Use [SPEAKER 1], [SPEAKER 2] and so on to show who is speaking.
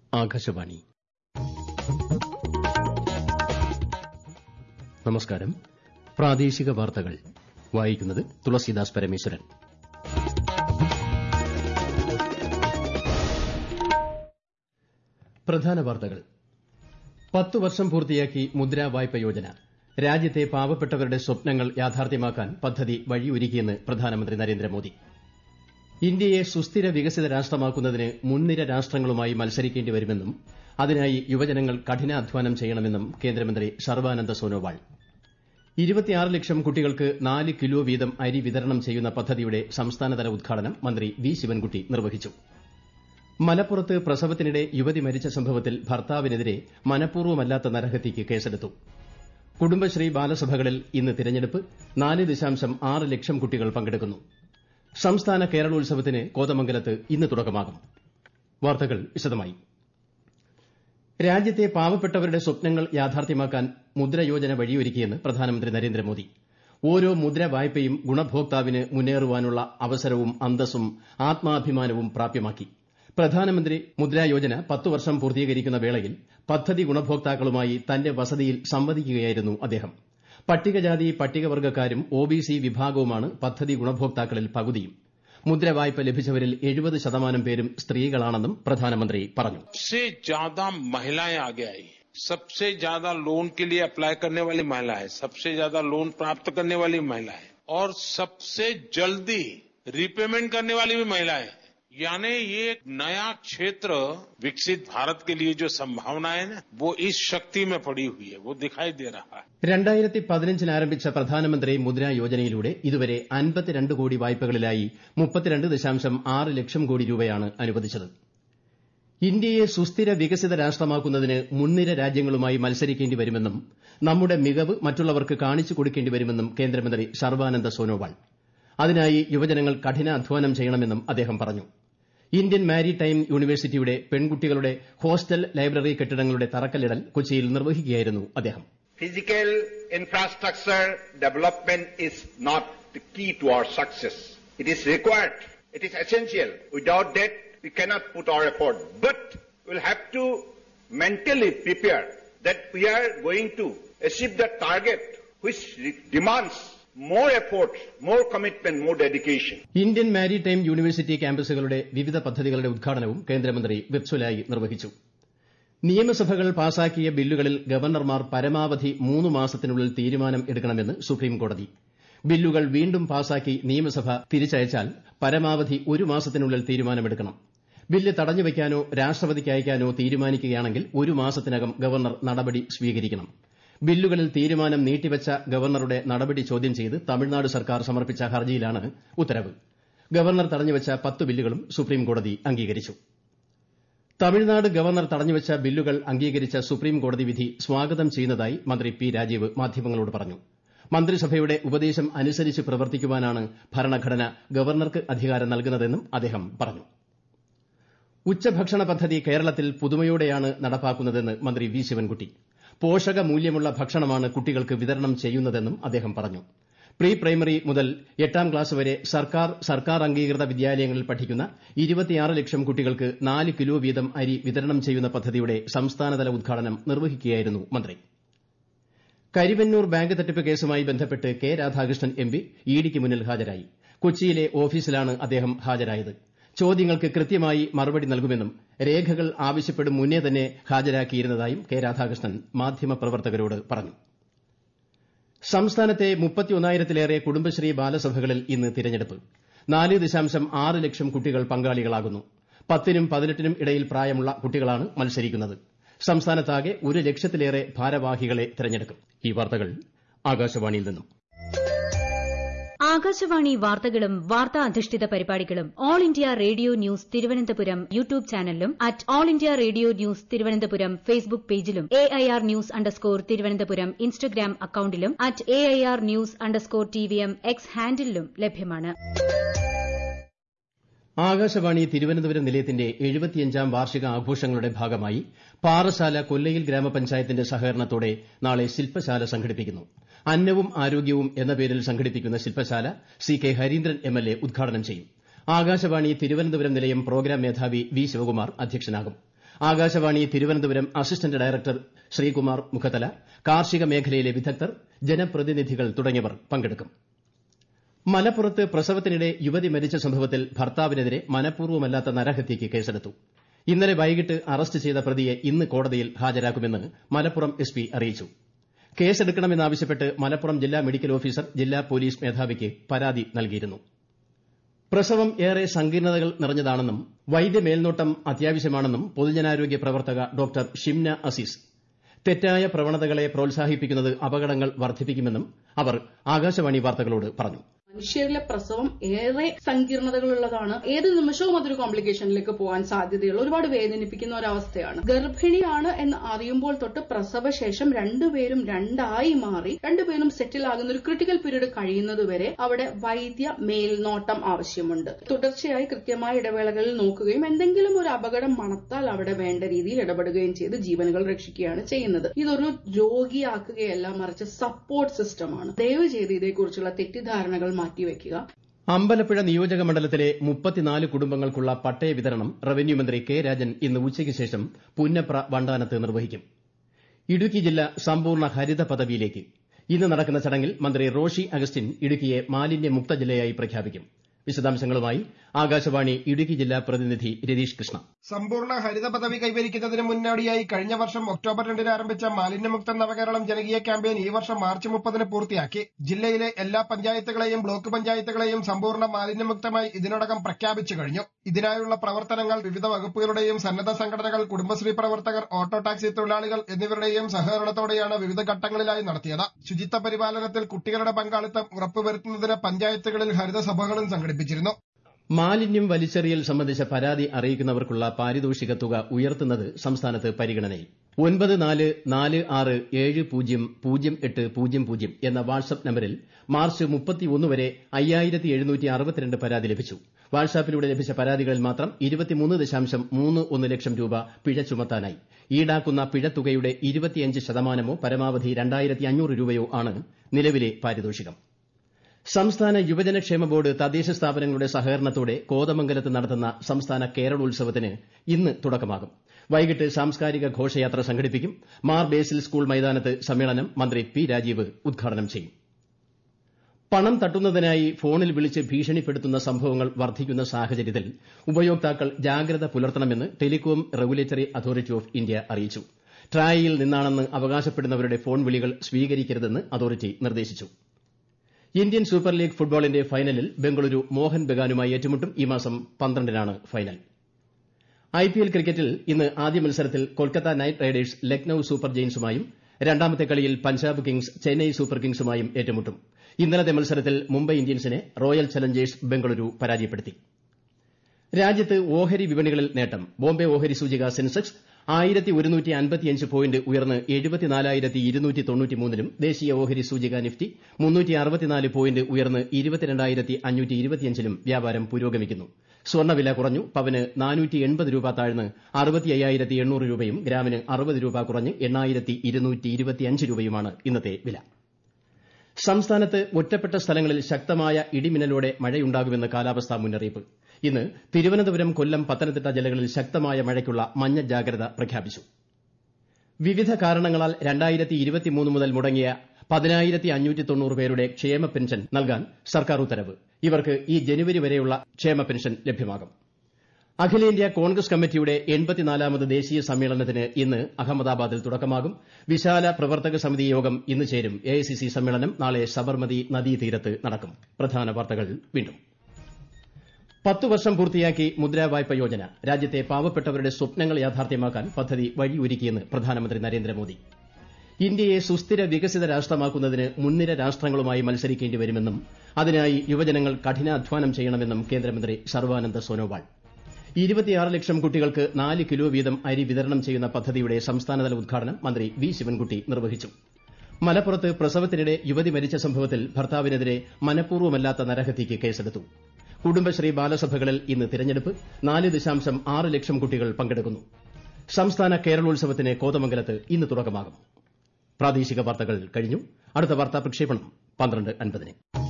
[SPEAKER 1] ആകാശവാണി നമസ്കാരം പ്രാദേശിക വാർത്തകൾ വായിക്കുന്നത് തുളസീദാസ് പരമേശ്വരൻ പ്രധാന വാർത്തകൾ പത്ത് വർഷം പൂർത്തിയാക്കി മുദ്രാ വായ്പ യോജന രാജ്യത്തെ പാവപ്പെട്ടവരുടെ സ്വപ്നങ്ങൾ യാഥാർത്ഥ്യമാക്കാൻ പദ്ധതി വഴിയൊരുക്കിയെന്ന് പ്രധാനമന്ത്രി നരേന്ദ്രമോദി ഇന്ത്യയെ സുസ്ഥിര വികസിത രാഷ്ട്രമാക്കുന്നതിന് മുൻനിര രാഷ്ട്രങ്ങളുമായി മത്സരിക്കേണ്ടി വരുമെന്നും അതിനായി യുവജനങ്ങൾ കഠിനാധ്വാനം ചെയ്യണമെന്നും കേന്ദ്രമന്ത്രി സർബാനന്ദ സോനോവാൾ ലക്ഷം കുട്ടികൾക്ക് നാല് കിലോ വീതം അരി വിതരണം ചെയ്യുന്ന പദ്ധതിയുടെ സംസ്ഥാനതല ഉദ്ഘാടനം മന്ത്രി വി ശിവൻകുട്ടി നിർവഹിച്ചു മലപ്പുറത്ത് പ്രസവത്തിനിടെ യുവതി മരിച്ച സംഭവത്തിൽ ഭർത്താവിനെതിരെ മനഃപൂർവ്വമല്ലാത്ത നരഹത്യയ്ക്ക് കേസെടുത്തു കുടുംബശ്രീ ബാലസഭകളിൽ ഇന്ന് തിരഞ്ഞെടുപ്പ് നാല് ദശാംശം ആറ് ലക്ഷം കുട്ടികൾ പങ്കെടുക്കുന്നു സംസ്ഥാന കേരളോത്സവത്തിന് കോതമംഗലത്ത് ഇന്ന് തുടക്കമാകും വാർത്തകൾ വിശദമായി രാജ്യത്തെ പാവപ്പെട്ടവരുടെ സ്വപ്നങ്ങൾ യാഥാർത്ഥ്യമാക്കാൻ മുദ്ര യോജന വഴിയൊരുക്കിയെന്ന് പ്രധാനമന്ത്രി നരേന്ദ്രമോദി ഓരോ മുദ്ര വായ്പയും ഗുണഭോക്താവിന് മുന്നേറുവാനുള്ള അവസരവും അന്തസ്സും ആത്മാഭിമാനവും പ്രാപ്യമാക്കി പ്രധാനമന്ത്രി മുദ്രാ യോജന പത്ത് വർഷം പൂർത്തീകരിക്കുന്ന വേളയിൽ പദ്ധതി ഗുണഭോക്താക്കളുമായി തന്റെ വസതിയിൽ സംവദിക്കുകയായിരുന്നു അദ്ദേഹം പട്ടികജാതി പട്ടികവർഗ്ഗക്കാരും ഒബിസി വിഭാഗവുമാണ് പദ്ധതി ഗുണഭോക്താക്കളിൽ പകുതിയും മുദ്ര വായ്പ ലഭിച്ചവരിൽ എഴുപത് ശതമാനം പേരും സ്ത്രീകളാണെന്നും പ്രധാനമന്ത്രി പറഞ്ഞു
[SPEAKER 2] सबसे ज्यादा महिलाएं आगे आई सबसे ज्यादा लोन के लिए अप्लाई करने वाली महिलाएं सबसे ज्यादा लोन प्राप्त करने वाली महिलाएं और सबसे जल्दी रिपेमेंट करने वाली भी महिलाएं यानी ये एक नया क्षेत्र विकसित भारत के लिए जो संभावना है ना वो इस शक्ति में पड़ी हुई है वो दिखाई दे रहा है
[SPEAKER 1] രണ്ടായിരത്തി പതിനഞ്ചിൽ ആരംഭിച്ച പ്രധാനമന്ത്രി മുദ്രാ യോജനയിലൂടെ ഇതുവരെ അൻപത്തിരണ്ട് കോടി വായ്പകളിലായി മുപ്പത്തിരണ്ട് ദശാംശം ആറ് ലക്ഷം കോടി രൂപയാണ് അനുവദിച്ചത് ഇന്ത്യയെ സുസ്ഥിര വികസിത രാഷ്ട്രമാക്കുന്നതിന് മുൻനിര രാജ്യങ്ങളുമായി മത്സരിക്കേണ്ടി വരുമെന്നും നമ്മുടെ മികവ് മറ്റുള്ളവർക്ക് കാണിച്ചു കൊടുക്കേണ്ടി വരുമെന്നും കേന്ദ്രമന്ത്രി സർബാനന്ദ സോനോവാൾ അതിനായി യുവജനങ്ങൾ കഠിനാധ്വാനം ചെയ്യണമെന്നും അദ്ദേഹം പറഞ്ഞു ഇന്ത്യൻ മാരിടൈം യൂണിവേഴ്സിറ്റിയുടെ പെൺകുട്ടികളുടെ ഹോസ്റ്റൽ ലൈബ്രറി കെട്ടിടങ്ങളുടെ തറക്കല്ലിടൽ കൊച്ചിയിൽ നിർവഹിക്കുകയായിരുന്നു അദ്ദേഹം
[SPEAKER 3] Physical infrastructure development is not the key to our success. It is required. It is essential. Without that, we cannot put our effort. But we'll have to mentally prepare that we are going to achieve the target which demands more effort, more commitment, more dedication.
[SPEAKER 1] Indian maritime university ക്യാമ്പസുകളുടെ വിവിധ പദ്ധതികളുടെ ഉദ്ഘാടനവും കേന്ദ്രമന്ത്രി വെബ്സുലായി നിർവഹിച്ചു നിയമസഭകൾ പാസാക്കിയ ബില്ലുകളിൽ ഗവർണർമാർ പരമാവധി മൂന്ന് മാസത്തിനുള്ളിൽ തീരുമാനം എടുക്കണമെന്ന് സുപ്രീംകോടതി ബില്ലുകൾ വീണ്ടും പാസാക്കി നിയമസഭ തിരിച്ചയച്ചാൽ പരമാവധി ഒരു മാസത്തിനുള്ളിൽ തീരുമാനമെടുക്കണം ബില്ല് തടഞ്ഞുവയ്ക്കാനോ രാഷ്ട്രപതിക്ക് അയക്കാനോ തീരുമാനിക്കുകയാണെങ്കിൽ ഒരു മാസത്തിനകം ഗവർണർ നടപടി സ്വീകരിക്കണം ബില്ലുകളിൽ തീരുമാനം നീട്ടിവച്ച ഗവർണറുടെ നടപടി ചോദ്യം ചെയ്ത് തമിഴ്നാട് സർക്കാർ സമർപ്പിച്ച ഹർജിയിലാണ് ഉത്തരവ് ഗവർണർ തടഞ്ഞുവച്ച പത്ത് ബില്ലുകളും സുപ്രീംകോടതി അംഗീകരിച്ചു തമിഴ്നാട് ഗവർണർ തടഞ്ഞുവച്ച ബില്ലുകൾ അംഗീകരിച്ച സുപ്രീംകോടതി വിധി സ്വാഗതം ചെയ്യുന്നതായി മന്ത്രി പി രാജീവ് മാധ്യമങ്ങളോട് പറഞ്ഞു മന്ത്രിസഭയുടെ ഉപദേശം അനുസരിച്ച് പ്രവർത്തിക്കുവാനാണ് ഭരണഘടന ഗവർണർക്ക് അധികാരം നൽകുന്നതെന്നും അദ്ദേഹം പറഞ്ഞു ഉച്ചഭക്ഷണ പദ്ധതി കേരളത്തിൽ പുതുമയോടെയാണ് നടപ്പാക്കുന്നതെന്ന് മന്ത്രി വി ശിവൻകുട്ടി പോഷക മൂല്യമുള്ള ഭക്ഷണമാണ് കുട്ടികൾക്ക് വിതരണം ചെയ്യുന്നതെന്നും അദ്ദേഹം പറഞ്ഞു പ്രീ പ്രൈമറി മുതൽ എട്ടാം ക്ലാസ് വരെ സർക്കാർ സർക്കാർ അംഗീകൃത വിദ്യാലയങ്ങളിൽ പഠിക്കുന്ന ഇരുപത്തിയാറ് ലക്ഷം കുട്ടികൾക്ക് നാല് കിലോ വീതം അരി വിതരണം ചെയ്യുന്ന പദ്ധതിയുടെ സംസ്ഥാനതല ഉദ്ഘാടനം നിർവഹിക്കുകയായിരുന്നു മന്ത്രി കരിവന്നൂർ ബാങ്ക് തട്ടിപ്പ് കേസുമായി ബന്ധപ്പെട്ട് കെ രാധാകൃഷ്ണൻ എം പി ഇഡിക്ക് മുന്നിൽ ഹാജരായി കൊച്ചിയിലെ ഓഫീസിലാണ് അദ്ദേഹം ഹാജരായത് ചോദ്യങ്ങൾക്ക് കൃത്യമായി മറുപടി നൽകുമെന്നും രേഖകൾ ആവശ്യപ്പെടും മുന്നേ തന്നെ ഹാജരാക്കിയിരുന്നതായും കെ രാധാകൃഷ്ണൻ മാധ്യമപ്രവർത്തകരോട് പറഞ്ഞു സംസ്ഥാനത്തെ മുപ്പത്തിയൊന്നായിരത്തിലേറെ കുടുംബശ്രീ ബാലസഭകളിൽ ഇന്ന് തിരഞ്ഞെടുപ്പ് നാല് ദശാംശം ആറ് ലക്ഷം കുട്ടികൾ പങ്കാളികളാകുന്നു പത്തിനും പതിനെട്ടിനും ഇടയിൽ പ്രായമുള്ള കുട്ടികളാണ് മത്സരിക്കുന്നത് സംസ്ഥാനത്താകെ ഒരു ലക്ഷത്തിലേറെ ഭാരവാഹികളെ തിരഞ്ഞെടുക്കും ഈ വാർത്തകൾ ആകാശവാണിയിൽ നിന്നും
[SPEAKER 4] ആകാശവാണി വാർത്തകളും വാർത്താ അധിഷ്ഠിത പരിപാടികളും all India radio news Thiruvananthapuram YouTube ചാനലിലും at all India radio news Thiruvananthapuram Facebook പേജിലും A I R news underscore Thiruvananthapuram Instagram അക്കൌണ്ടിലും at A I R news underscore T V M X ഹാൻഡിലും ലഭ്യമാണ്
[SPEAKER 1] ആകാശവാണി തിരുവനന്തപുരം നിലയത്തിന്റെ എഴുപത്തിയഞ്ചാം വാർഷിക ആഘോഷങ്ങളുടെ ഭാഗമായി പാറശാല കൊല്ലയിൽ ഗ്രാമപഞ്ചായത്തിന്റെ സഹകരണത്തോടെ നാളെ ശില്പശാല സംഘടിപ്പിക്കുന്നു അന്നവും ആരോഗ്യവും എന്ന പേരിൽ സംഘടിപ്പിക്കുന്ന ശില്പശാല C K Hareendran M L A ഉദ്ഘാടനം ചെയ്യും ആകാശവാണി തിരുവനന്തപുരം നിലയം പ്രോഗ്രാം മേധാവി വി ശിവകുമാർ അധ്യക്ഷനാകും ആകാശവാണി തിരുവനന്തപുരം അസിസ്റ്റന്റ് ഡയറക്ടർ ശ്രീകുമാർ മുഖത്തല കാർഷിക മേഖലയിലെ വിദഗ്ധർ ജനപ്രതിനിധികൾ തുടങ്ങിയവർ പങ്കെടുക്കും മലപ്പുറത്ത് പ്രസവത്തിനിടെ യുവതി മരിച്ച സംഭവത്തിൽ ഭർത്താവിനെതിരെ മനഃപൂർവ്വമല്ലാത്ത നരഹത്യയ്ക്ക് കേസെടുത്തു ഇന്നലെ വൈകിട്ട് അറസ്റ്റ് ചെയ്ത പ്രതിയെ ഇന്ന് കോടതിയിൽ ഹാജരാക്കുമെന്ന് മലപ്പുറം എസ് പി അറിയിച്ചു കേസെടുക്കണമെന്നാവശ്യപ്പെട്ട് മലപ്പുറം ജില്ലാ മെഡിക്കൽ ഓഫീസർ ജില്ലാ പോലീസ് മേധാവിക്ക് പരാതി നൽകിയിരുന്നു പ്രസവം ഏറെ സങ്കീർണതകൾ നിറഞ്ഞതാണെന്നും വൈദ്യമേൽനോട്ടം അത്യാവശ്യമാണെന്നും പൊതുജനാരോഗ്യ പ്രവർത്തക ഡോക്ടർ ഷിംന അസീസ് തെറ്റായ പ്രവണതകളെ പ്രോത്സാഹിപ്പിക്കുന്നത് അപകടങ്ങൾ വർദ്ധിപ്പിക്കുമെന്നും അവർ ആകാശവാണി വാർത്തകളോട് പറഞ്ഞു
[SPEAKER 5] മനുഷ്യരിലെ പ്രസവം ഏറെ സങ്കീർണതകളുള്ളതാണ് ഏത് നിമിഷവും അതൊരു കോംപ്ലിക്കേഷനിലേക്ക് പോകാൻ സാധ്യതയുള്ള ഒരുപാട് വേദനിപ്പിക്കുന്ന ഒരവസ്ഥയാണ് ഗർഭിണിയാണ് എന്ന് അറിയുമ്പോൾ തൊട്ട് പ്രസവശേഷം രണ്ടുപേരും രണ്ടായി മാറി രണ്ടുപേരും സെറ്റിൽ ആകുന്ന ഒരു ക്രിട്ടിക്കൽ പീരീഡ് കഴിയുന്നതുവരെ അവിടെ വൈദ്യ മേൽനോട്ടം ആവശ്യമുണ്ട് തുടർച്ചയായി കൃത്യമായ ഇടവേളകളിൽ നോക്കുകയും എന്തെങ്കിലും ഒരു അപകടം മണത്താൽ അവിടെ വേണ്ട രീതിയിൽ ഇടപെടുകയും ചെയ്ത് ജീവനുകൾ രക്ഷിക്കുകയാണ് ചെയ്യുന്നത് ഇതൊരു രോഗിയാക്കുകയല്ല മറിച്ച് സപ്പോർട്ട് സിസ്റ്റമാണ് ദയവ് ചെയ്ത് ഇതേക്കുറിച്ചുള്ള തെറ്റിദ്ധാരണകൾ മാറ്റിവെക്കുക
[SPEAKER 1] അമ്പലപ്പുഴ നിയോജക മണ്ഡലത്തിലെ മുപ്പത്തിനാല് കുടുംബങ്ങൾക്കുള്ള പട്ടയ വിതരണം റവന്യൂ മന്ത്രി കെ രാജൻ ഇന്ന് ഉച്ചയ്ക്ക് ശേഷം പുന്നപ്ര വണ്ടാനത്ത് നിർവഹിക്കും ഇടുക്കി ജില്ല സമ്പൂർണ്ണ ഹരിത പദവിയിലേക്ക് ഇന്ന് നടക്കുന്ന ചടങ്ങിൽ മന്ത്രി റോഷി അഗസ്റ്റിൻ ഇടുക്കിയെ മാലിന്യമുക്ത ജില്ലയായി പ്രഖ്യാപിക്കും വിശദാംശങ്ങളുമായി ആകാശവാണി ഇടുക്കി ജില്ലാ പ്രതിനിധി രതീഷ് കൃഷ്ണ
[SPEAKER 6] സമ്പൂർണ്ണ ഹരിത പദവി കൈവരിക്കുന്നതിന് മുന്നോടിയായി കഴിഞ്ഞ വർഷം ഒക്ടോബർ രണ്ടിന് ആരംഭിച്ച മാലിന്യമുക്ത നവകേരളം ജനകീയ ക്യാമ്പയിൻ ഈ വർഷം മാർച്ച് മുപ്പതിന് പൂർത്തിയാക്കി ജില്ലയിലെ എല്ലാ പഞ്ചായത്തുകളെയും ബ്ലോക്ക് പഞ്ചായത്തുകളെയും സമ്പൂർണ്ണ മാലിന്യമുക്തമായി ഇതിനോടകം പ്രഖ്യാപിച്ചു കഴിഞ്ഞു ഇതിനായുള്ള പ്രവർത്തനങ്ങൾ വിവിധ വകുപ്പുകളുടെയും സന്നദ്ധ സംഘടനകൾ കുടുംബശ്രീ പ്രവർത്തകർ ഓട്ടോ ടാക്സി തൊഴിലാളികൾ എന്നിവരുടെയും സഹകരണത്തോടെയാണ് വിവിധ ഘട്ടങ്ങളിലായി നടത്തിയത് ശുചിത്വ പരിപാലനത്തിൽ കുട്ടികളുടെ പങ്കാളിത്തം ഉറപ്പുവരുത്തുന്നതിന് പഞ്ചായത്തുകളിൽ ഹരിതസഭകളും സംഘടിപ്പിച്ചിരുന്നു
[SPEAKER 1] മാലിന്യം വലിച്ചെറിയൽ സംബന്ധിച്ച പരാതി അറിയിക്കുന്നവർക്കുള്ള പാരിതോഷിക തുക ഉയർത്തുന്നത് സംസ്ഥാനത്ത് പരിഗണനയിൽ ഒൻപത് നാല് നാല് ആറ് ഏഴ് പൂജ്യം പൂജ്യം എട്ട് പൂജ്യം പൂജ്യം എന്ന വാട്സ്ആപ്പ് നമ്പരിൽ മാർച്ച് മുപ്പത്തിയൊന്ന് വരെ അയ്യായിരത്തി എഴുന്നൂറ്റി അറുപത്തിരണ്ട് പരാതി ലഭിച്ചു വാട്സാപ്പിലൂടെ ലഭിച്ച പരാതികളിൽ മാത്രം ഇരുപത്തിമൂന്ന് ദശാംശം മൂന്ന് ഒന്ന് ലക്ഷം രൂപ പിഴ ചുമത്താനായി ഈടാക്കുന്ന പിഴത്തുകയുടെ ഇരുപത്തിയഞ്ച് ശതമാനമോ പരമാവധി രണ്ടായിരത്തി അഞ്ഞൂറ് രൂപയോ ആണ് നിലവിലെ പാരിതോഷികം സംസ്ഥാന യുവജനക്ഷേമ ബോർഡ് തദ്ദേശ സ്ഥാപനങ്ങളുടെ സഹകരണത്തോടെ കോതമംഗലത്ത് നടത്തുന്ന സംസ്ഥാന കേരളോത്സവത്തിന് ഇന്ന് തുടക്കമാകും വൈകിട്ട് സാംസ്കാരിക ഘോഷയാത്ര സംഘടിപ്പിക്കും മാർ ബേസിൽ സ്കൂൾ മൈതാനത്ത് സമ്മേളനം മന്ത്രി പി രാജീവ് ഉദ്ഘാടനം ചെയ്യും പണം തട്ടുന്നതിനായി ഫോണിൽ വിളിച്ച് ഭീഷണിപ്പെടുത്തുന്ന സംഭവങ്ങൾ വർദ്ധിക്കുന്ന സാഹചര്യത്തിൽ ഉപയോക്താക്കൾ ജാഗ്രത പുലർത്തണമെന്ന് telecom regulatory authority of India അറിയിച്ചു ട്രായിയിൽ നിന്നാണെന്ന് അവകാശപ്പെടുന്നവരുടെ ഫോൺ വിളികൾ സ്വീകരിക്കരുതെന്ന് അതോറിറ്റി നിർദ്ദേശിച്ചു ഇന്ത്യൻ സൂപ്പർ ലീഗ് ഫുട്ബോളിന്റെ ഫൈനലിൽ ബംഗളൂരു മോഹൻ ബഗാനുമായി ഏറ്റുമുട്ടും ഈ മാസം പന്ത്രണ്ടിനാണ് ഫൈനൽ ഐപിഎൽ ക്രിക്കറ്റിൽ ഇന്ന് ആദ്യ മത്സരത്തിൽ Kolkata knight riders Lucknow super ജെയിൻസുമായും രണ്ടാമത്തെ കളിയിൽ പഞ്ചാബ് കിങ്സ് ചെന്നൈ സൂപ്പർ കിങ്സുമായും ഏറ്റുമുട്ടും ഇന്നലത്തെ മത്സരത്തിൽ മുംബൈ ഇന്ത്യൻസിനെ റോയൽ ചലഞ്ചേഴ്സ് ബംഗളൂരു പരാജയപ്പെടുത്തി രാജ്യത്ത് ഓഹരി വിപണികളിൽ നേട്ടം ബോംബെ ഓഹരി സൂചിക സെൻസെക്സ് ആയിരത്തി ഒരുന്നൂറ്റി അൻപത്തിയഞ്ച് പോയിന്റ് ഉയർന്ന് എഴുപത്തിനാലായിരത്തി ഇരുന്നൂറ്റി തൊണ്ണൂറ്റിമൂന്നിലും ദേശീയ ഓഹരി സൂചിക നിഫ്റ്റി മുന്നൂറ്റി അറുപത്തിനാല് പോയിന്റ് ഉയർന്ന് ഇരുപത്തിരണ്ടായിരത്തി അഞ്ഞൂറ്റി ഇരുപത്തിയഞ്ചിലും വ്യാപാരം പുരോഗമിക്കുന്നു സ്വർണ്ണവില കുറഞ്ഞു പവന് നാനൂറ്റി എൺപത് രൂപ താഴ്ന്ന് അറുപത്തി അയ്യായിരത്തി എണ്ണൂറ് രൂപയും ഗ്രാമിന് അറുപത് രൂപ കുറഞ്ഞ് എണ്ണായിരത്തി ഇരുന്നൂറ്റി ഇരുപത്തിയഞ്ച് രൂപയുമാണ് ഇന്നത്തെ വില സംസ്ഥാനത്ത് ഒറ്റപ്പെട്ട സ്ഥലങ്ങളിൽ ശക്തമായ ഇടിമിന്നലോടെ മഴയുണ്ടാകുമെന്ന് കാലാവസ്ഥാ മുന്നറിയിപ്പ് ഇന്ന് തിരുവനന്തപുരം കൊല്ലം പത്തനംതിട്ട ജില്ലകളിൽ ശക്തമായ മഴയ്ക്കുള്ള മഞ്ഞ ജാഗ്രത പ്രഖ്യാപിച്ചു വിവിധ കാരണങ്ങളാൽ രണ്ടായിരത്തി ഇരുപത്തിമൂന്ന് മുതൽ മുടങ്ങിയ പതിനായിരത്തി അഞ്ഞൂറ്റി തൊണ്ണൂറ് പേരുടെ ക്ഷേമ പെൻഷൻ നൽകാൻ സർക്കാർ ഉത്തരവ് ഇവർക്ക് ഈ ജനുവരി വരെയുള്ള ക്ഷേമ പെൻഷൻ ലഭ്യമാകും അഖിലേന്ത്യാ കോൺഗ്രസ് കമ്മിറ്റിയുടെ എൺപത്തിനാലാമത് ദേശീയ സമ്മേളനത്തിന് ഇന്ന് അഹമ്മദാബാദിൽ തുടക്കമാകും വിശാല പ്രവർത്തക സമിതി യോഗം ഇന്ന് ചേരും എഐസിസി സമ്മേളനം നാളെ സബർമതി നദീതീരത്ത് നടക്കും പ്രധാന വാർത്തകൾ വീണ്ടും പത്ത് വർഷം പൂർത്തിയാക്കി മുദ്രാ വായ്പ യോജന രാജ്യത്തെ പാവപ്പെട്ടവരുടെ സ്വപ്നങ്ങൾ യാഥാർത്ഥ്യമാക്കാൻ പദ്ധതി വഴിയൊരുക്കിയെന്ന് പ്രധാനമന്ത്രി നരേന്ദ്രമോദി ഇന്ത്യയെ സുസ്ഥിര വികസിത രാഷ്ട്രമാക്കുന്നതിന് മുൻനിര രാഷ്ട്രങ്ങളുമായി മത്സരിക്കേണ്ടി വരുമെന്നും അതിനായി യുവജനങ്ങൾ കഠിനാധ്വാനം ചെയ്യണമെന്നും കേന്ദ്രമന്ത്രി സർവാനന്ദ സോനോവാൾ ഇരുപത്തിയാറ് ലക്ഷം കുട്ടികൾക്ക് നാല് കിലോ വീതം അരി വിതരണം ചെയ്യുന്ന പദ്ധതിയുടെ സംസ്ഥാനതല ഉദ്ഘാടനം മന്ത്രി വി ശിവൻകുട്ടി നിർവഹിച്ചു മലപ്പുറത്ത് പ്രസവത്തിനിടെ യുവതി മരിച്ച സംഭവത്തിൽ ഭർത്താവിനെതിരെ മനഃപൂർവ്വമല്ലാത്ത നരഹത്യയ്ക്ക് കേസെടുത്തു കുടുംബശ്രീ ബാലസഭകളിൽ ഇന്ന് തിരഞ്ഞെടുപ്പ് നാല് ദശാംശം ആറ് ലക്ഷം കുട്ടികൾ പങ്കെടുക്കുന്നു സംസ്ഥാന കേരളോത്സവത്തിന് കോതമംഗലത്ത് ഇന്ന് തുടക്കമാകും പ്രാദേശിക വാർത്തകൾ കഴിഞ്ഞു അടുത്ത വാർത്താ പ്രക്ഷേപണം പന്ത്രണ്ട് അൻപതിന്